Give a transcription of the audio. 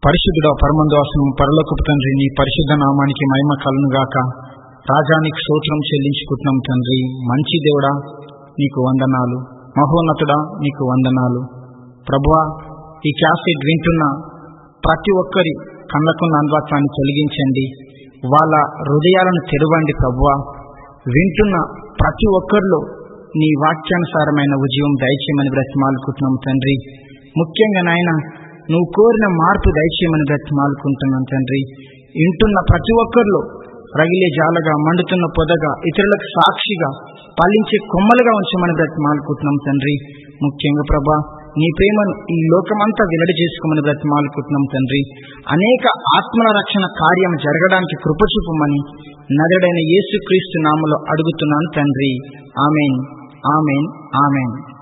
పరిశుద్ధుడ పరమందోసనం పరలోకపు తండ్రి నీ పరిశుద్ధ నామానికి మహిమ కలును గాక రాజానికి స్తోత్రం చెల్లించుకుంటున్నాం తండ్రి మంచి దేవుడా నీకు వందనాలు మహోన్నతుడా నీకు వందనాలు ప్రభువా ఈ క్యాసెట్ వింటున్న ప్రతి ఒక్కరి కళ్ళకున్న అన్వత్వాన్ని తొలగించండి వాళ్ళ హృదయాలను తెరవండి ప్రభువా వింటున్న ప్రతి ఒక్కరిలో నీ వాక్యానుసారమైన ఉద్యమం దయచేయమని బ్రతిమాలుకుంటున్నాం తండ్రి ముఖ్యంగా నాయన నువ్వు కోరిన మార్పు దయచేయమని బ్రతిమాలుకుంటున్నాం తండ్రి వింటున్న ప్రతి ఒక్కరిలో రగిలే జాలగా మండుతున్న పొదగా ఇతరులకు సాక్షిగా పలించే కొమ్మలుగా ఉంచమని బ్రతిమాలుకుంటున్నాం తండ్రి ముఖ్యంగా ప్రభా నీ ప్రేమను ఈ లోకమంతా వెల్లడి చేసుకోమని బ్రతిమాలుకుంటున్నాం తండ్రి అనేక ఆత్మల రక్షణ కార్యం జరగడానికి కృప చూపమని నరుడైన యేసుక్రీస్తు నామలో అడుగుతున్నాను తండ్రి ఆమెన్ ఆమెన్ ఆమెన్